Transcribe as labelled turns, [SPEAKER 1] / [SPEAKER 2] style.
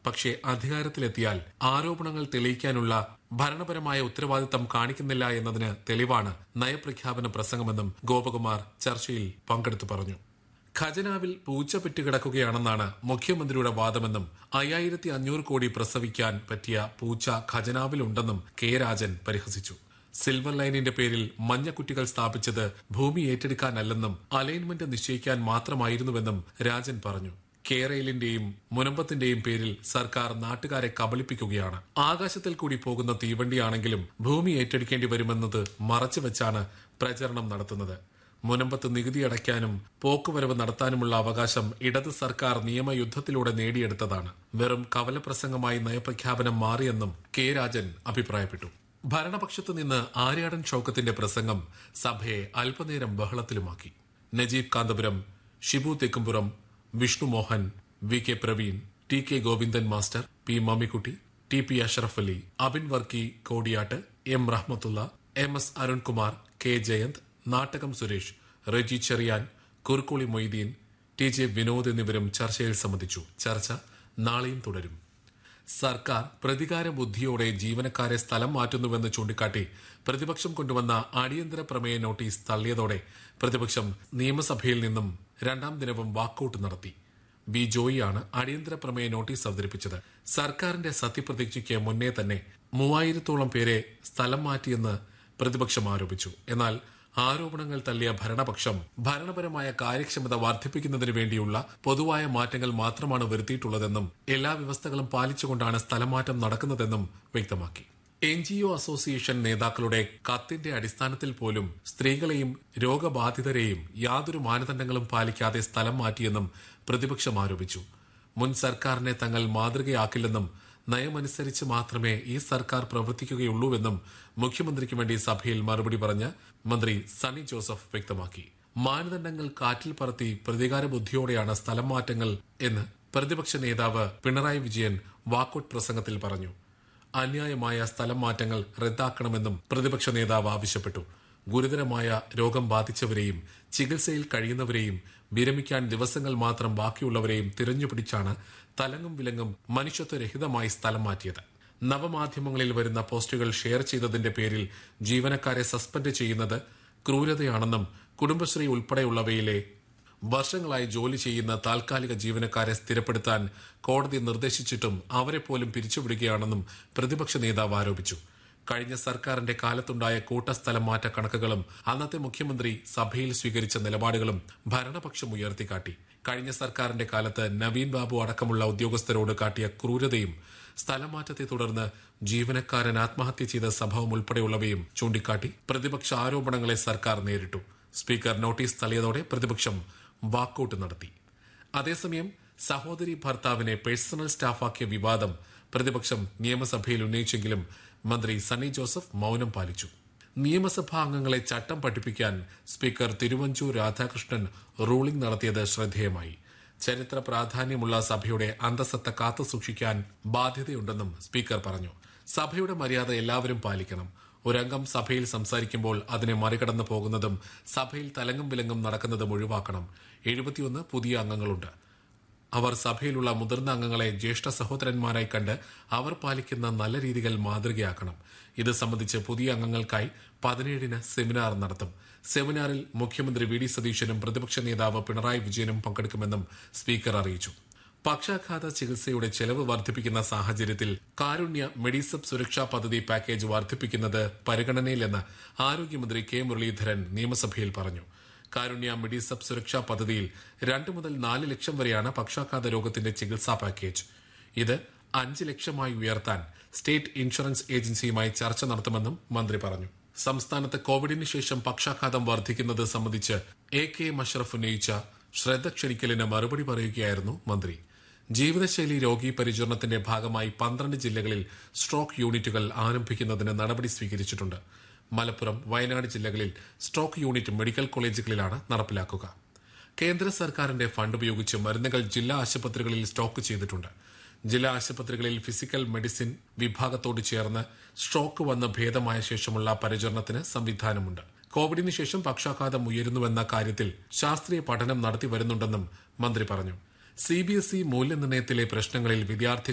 [SPEAKER 1] പക്ഷേ അധികാരത്തിലെത്തിയാൽ ആരോപണങ്ങൾ തെളിയിക്കാനുള്ള ഭരണപരമായ ഉത്തരവാദിത്തം കാണിക്കുന്നില്ല എന്നതിന് തെളിവാണ് നയപ്രഖ്യാപന പ്രസംഗമെന്നും ഗോപകുമാർ ചർച്ചയിൽ പങ്കെടുത്തു പറഞ്ഞു ഖജനാവിൽ പൂച്ച പെറ്റുകിടക്കുകയാണെന്നാണ് മുഖ്യമന്ത്രിയുടെ വാദമെന്നും അയ്യായിരത്തി അഞ്ഞൂറ് കോടി പ്രസവിക്കാൻ പറ്റിയ പൂച്ച ഖജനാവിലുണ്ടെന്നും കെ രാജൻ പരിഹസിച്ചു സിൽവർ ലൈനിന്റെ പേരിൽ മഞ്ഞക്കുറ്റികൾ സ്ഥാപിച്ചത് ഭൂമി ഏറ്റെടുക്കാനല്ലെന്നും അലൈൻമെന്റ് നിശ്ചയിക്കാൻ മാത്രമായിരുന്നുവെന്നും രാജൻ പറഞ്ഞു കേരളിന്റെയും മുനമ്പത്തിന്റെയും പേരിൽ സർക്കാർ നാട്ടുകാരെ കബളിപ്പിക്കുകയാണ് ആകാശത്തിൽ കൂടി പോകുന്ന തീവണ്ടിയാണെങ്കിലും ഭൂമി ഏറ്റെടുക്കേണ്ടി വരുമെന്നത് മറച്ചുവെച്ചാണ് പ്രചരണം നടത്തുന്നത് മുനമ്പത്ത് നികുതി അടയ്ക്കാനും പോക്കുവരവ് നടത്താനുമുള്ള അവകാശം ഇടത് സർക്കാർ നിയമയുദ്ധത്തിലൂടെ നേടിയെടുത്തതാണ് വെറും കവലപ്രസംഗമായി നയപ്രഖ്യാപനം മാറിയെന്നും കെ രാജൻ അഭിപ്രായപ്പെട്ടു ഭരണപക്ഷത്തു നിന്ന് ആര്യാടൻ ഷൌക്കത്തിന്റെ പ്രസംഗം സഭയെ അല്പനേരം ബഹളത്തിലുമാക്കി Najeeb Kanthapuram Shibu Thekkumpuram Vishnu Mohan V K Praveen T K Govindan master P Mammikutty T P Ashraf Ali Abin Varkey Kodiyatt M Rahmathulla M S Arunkumar K Jayanth Nattakam Suresh Reji Cherian Kurkuli Moideen T J Vinod എന്നിവരും ചർച്ചയിൽ സംബന്ധിച്ചു ചർച്ച നാളെയും തുടരും സർക്കാർ പ്രതികാര ബുദ്ധിയോടെ ജീവനക്കാരെ സ്ഥലം മാറ്റുന്നുവെന്ന് ചൂണ്ടിക്കാട്ടി പ്രതിപക്ഷം കൊണ്ടുവന്ന അടിയന്തര പ്രമേയ നോട്ടീസ് തള്ളിയതോടെ പ്രതിപക്ഷം നിയമസഭയിൽ നിന്നും രണ്ടാം ദിനവും വാക്കൌട്ട് നടത്തി ബി ജോയിയാണ് അടിയന്തര പ്രമേയ നോട്ടീസ് അവതരിപ്പിച്ചത് സർക്കാരിന്റെ സത്യപ്രതിജ്ഞയ്ക്ക് മുന്നേ തന്നെ മൂവായിരത്തോളം പേരെ സ്ഥലം മാറ്റിയെന്ന് പ്രതിപക്ഷം ആരോപിച്ചു എന്നാൽ ആരോപണങ്ങൾ തള്ളിയ ഭരണപക്ഷം ഭരണപരമായ കാര്യക്ഷമത വർദ്ധിപ്പിക്കുന്നതിന് വേണ്ടിയുള്ള പൊതുവായ മാറ്റങ്ങൾ മാത്രമാണ് വരുത്തിയിട്ടുള്ളതെന്നും എല്ലാ വ്യവസ്ഥകളും പാലിച്ചുകൊണ്ടാണ് സ്ഥലമാറ്റം നടക്കുന്നതെന്നും വ്യക്തമാക്കി എൻ ജി ഒ അസോസിയേഷൻ നേതാക്കളുടെ കത്തിന്റെ അടിസ്ഥാനത്തിൽ പോലും സ്ത്രീകളെയും രോഗബാധിതരെയും യാതൊരു മാനദണ്ഡങ്ങളും പാലിക്കാതെ സ്ഥലം മാറ്റിയെന്നും പ്രതിപക്ഷം ആരോപിച്ചു മുൻ സർക്കാരിനെ തങ്ങൾ മാതൃകയാക്കില്ലെന്നും നയമനുസരിച്ച് മാത്രമേ ഈ സർക്കാർ പ്രവർത്തിക്കുകയുള്ളൂവെന്നും മുഖ്യമന്ത്രിക്ക് വേണ്ടി സഭയിൽ മറുപടി പറഞ്ഞ മന്ത്രി സണ്ണി ജോസഫ് വ്യക്തമാക്കി മാനദണ്ഡങ്ങൾ കാറ്റിൽ പറത്തി പ്രതികാര ബുദ്ധിയോടെയാണ് സ്ഥലം മാറ്റങ്ങൾ എന്ന് പ്രതിപക്ഷ നേതാവ് പിണറായി വിജയൻ വാക്കൌട്ട് പ്രസംഗത്തിൽ പറഞ്ഞു അന്യായമായ സ്ഥലം മാറ്റങ്ങൾ റദ്ദാക്കണമെന്നും പ്രതിപക്ഷ നേതാവ് ആവശ്യപ്പെട്ടു ഗുരുതരമായ രോഗം ബാധിച്ചവരെയും ചികിത്സയിൽ കഴിയുന്നവരെയും വിരമിക്കാൻ ദിവസങ്ങൾ മാത്രം ബാക്കിയുള്ളവരെയും തിരഞ്ഞുപിടിച്ചാണ് തലങ്ങും വിലങ്ങും മനുഷ്യത്വരഹിതമായി സ്ഥലം മാറ്റിയത് നവമാധ്യമങ്ങളിൽ വരുന്ന പോസ്റ്റുകൾ ഷെയർ ചെയ്തതിന്റെ പേരിൽ ജീവനക്കാരെ സസ്പെൻഡ് ചെയ്യുന്നത് ക്രൂരതയാണെന്നും കുടുംബശ്രീ ഉൾപ്പെടെയുള്ളവയിലെ വർഷങ്ങളായി ജോലി ചെയ്യുന്ന താൽക്കാലിക ജീവനക്കാരെ സ്ഥിരപ്പെടുത്താൻ കോടതി നിർദ്ദേശിച്ചിട്ടും അവരെ പോലും പിരിച്ചുവിടുകയാണെന്നും പ്രതിപക്ഷ നേതാവ് ആരോപിച്ചു കഴിഞ്ഞ സർക്കാരിന്റെ കാലത്തുണ്ടായ കൂട്ടസ്ഥലം മാറ്റ കണക്കുകളും അന്നത്തെ മുഖ്യമന്ത്രി സഭയിൽ സ്വീകരിച്ച നിലപാടുകളും ഭരണപക്ഷം ഉയർത്തിക്കാട്ടി കഴിഞ്ഞ സർക്കാരിന്റെ കാലത്ത് നവീൻ ബാബു അടക്കമുള്ള ഉദ്യോഗസ്ഥരോട് കാട്ടിയ ക്രൂരതയും സ്ഥലമാറ്റത്തെ തുടർന്ന് ജീവനക്കാരൻ ആത്മഹത്യ ചെയ്ത സംഭവം ഉൾപ്പെടെയുള്ളവയും ചൂണ്ടിക്കാട്ടി പ്രതിപക്ഷ ആരോപണങ്ങളെ സർക്കാർ നേരിട്ടു സ്പീക്കർ നോട്ടീസ് തള്ളിയതോടെ പ്രതിപക്ഷം വാക്കൌട്ട് നടത്തി അതേസമയം സഹോദരി ഭർത്താവിനെ പേഴ്സണൽ സ്റ്റാഫാക്കിയ വിവാദം പ്രതിപക്ഷം നിയമസഭയിൽ ഉന്നയിച്ചെങ്കിലും മന്ത്രി സണ്ണി ജോസഫ് മൌനം പാലിച്ചു നിയമസഭാ അംഗങ്ങളെ ചട്ടം പഠിപ്പിക്കാൻ സ്പീക്കർ തിരുവഞ്ചൂർ രാധാകൃഷ്ണൻ റൂളിംഗ് നടത്തിയത് ശ്രദ്ധേയമായി ചരിത്ര പ്രാധാന്യമുള്ള സഭയുടെ അന്തസത്ത കാത്തുസൂക്ഷിക്കാൻ ബാധ്യതയുണ്ടെന്നും സ്പീക്കർ പറഞ്ഞു സഭയുടെ മര്യാദ എല്ലാവരും പാലിക്കണം ഒരംഗം സഭയിൽ സംസാരിക്കുമ്പോൾ അതിനെ മറികടന്നു പോകുന്നതും സഭയിൽ തലങ്ങും വിലങ്ങും നടക്കുന്നതും ഒഴിവാക്കണം എഴുപത്തിയൊന്ന് പുതിയ അംഗങ്ങളുണ്ട് അവർ സഭയിലുള്ള മുതിർന്ന അംഗങ്ങളെ ജ്യേഷ്ഠ സഹോദരന്മാരായി കണ്ട് അവർ പാലിക്കുന്ന നല്ല രീതികൾ മാതൃകയാക്കണം ഇത് സംബന്ധിച്ച് പുതിയ അംഗങ്ങൾക്കായി പതിനേഴിന് സെമിനാർ നടത്തും സെമിനാറിൽ മുഖ്യമന്ത്രി വി ഡി സതീശനും പ്രതിപക്ഷ നേതാവ് പിണറായി വിജയനും പങ്കെടുക്കുമെന്നും സ്പീക്കർ അറിയിച്ചു പക്ഷാഘാത ചികിത്സയുടെ ചെലവ് വർദ്ധിപ്പിക്കുന്ന സാഹചര്യത്തിൽ കാരുണ്യ മെഡിസബ് സുരക്ഷാ പദ്ധതി പാക്കേജ് വർദ്ധിപ്പിക്കുന്നത് പരിഗണനയിലെന്ന് ആരോഗ്യമന്ത്രി കെ മുരളീധരൻ നിയമസഭയിൽ പറഞ്ഞു കാരുണ്യ മെഡിസബ് സുരക്ഷാ പദ്ധതിയിൽ രണ്ട് മുതൽ നാല് ലക്ഷം വരെയാണ് പക്ഷാഘാത രോഗത്തിന്റെ ചികിത്സാ പാക്കേജ് ഇത് അഞ്ച് ലക്ഷമായി ഉയർത്താൻ സ്റ്റേറ്റ് ഇൻഷുറൻസ് ഏജൻസിയുമായി ചർച്ച നടത്തുമെന്നും മന്ത്രി പറഞ്ഞു സംസ്ഥാനത്ത് കോവിഡിന് ശേഷം പക്ഷാഘാതം വർദ്ധിക്കുന്നത് സംബന്ധിച്ച് എ കെ മഷറഫ് ഉന്നയിച്ച ശ്രദ്ധ ക്ഷണിക്കലിന് മറുപടി പറയുകയായിരുന്നു മന്ത്രി ജീവിതശൈലി രോഗി പരിചരണത്തിന്റെ ഭാഗമായി പന്ത്രണ്ട് ജില്ലകളിൽ സ്ട്രോക്ക് യൂണിറ്റുകൾ ആരംഭിക്കുന്നതിന് നടപടി സ്വീകരിച്ചിട്ടുണ്ട് മലപ്പുറം വയനാട് ജില്ലകളിൽ സ്ട്രോക്ക് യൂണിറ്റ് മെഡിക്കൽ കോളേജുകളിലാണ് നടപ്പിലാക്കുക കേന്ദ്ര സർക്കാരിന്റെ ഫണ്ട് ഉപയോഗിച്ച് മരുന്നുകൾ ജില്ലാ ആശുപത്രികളിൽ സ്റ്റോക്ക് ചെയ്തിട്ടുണ്ട് ജില്ലാ ആശുപത്രികളിൽ ഫിസിക്കൽ മെഡിസിൻ വിഭാഗത്തോട് ചേർന്ന് സ്ട്രോക്ക് വന്ന് ഭേദമായ ശേഷമുള്ള പരിചരണത്തിന് സംവിധാനമുണ്ട് കോവിഡിന് ശേഷം പക്ഷാഘാതം ഉയരുന്നുവെന്ന കാര്യത്തിൽ ശാസ്ത്രീയ പഠനം നടത്തി വരുന്നുണ്ടെന്നും മന്ത്രി പറഞ്ഞു സി ബി എസ് ഇ മൂല്യനിർണ്ണയത്തിലെ പ്രശ്നങ്ങളിൽ വിദ്യാർത്ഥി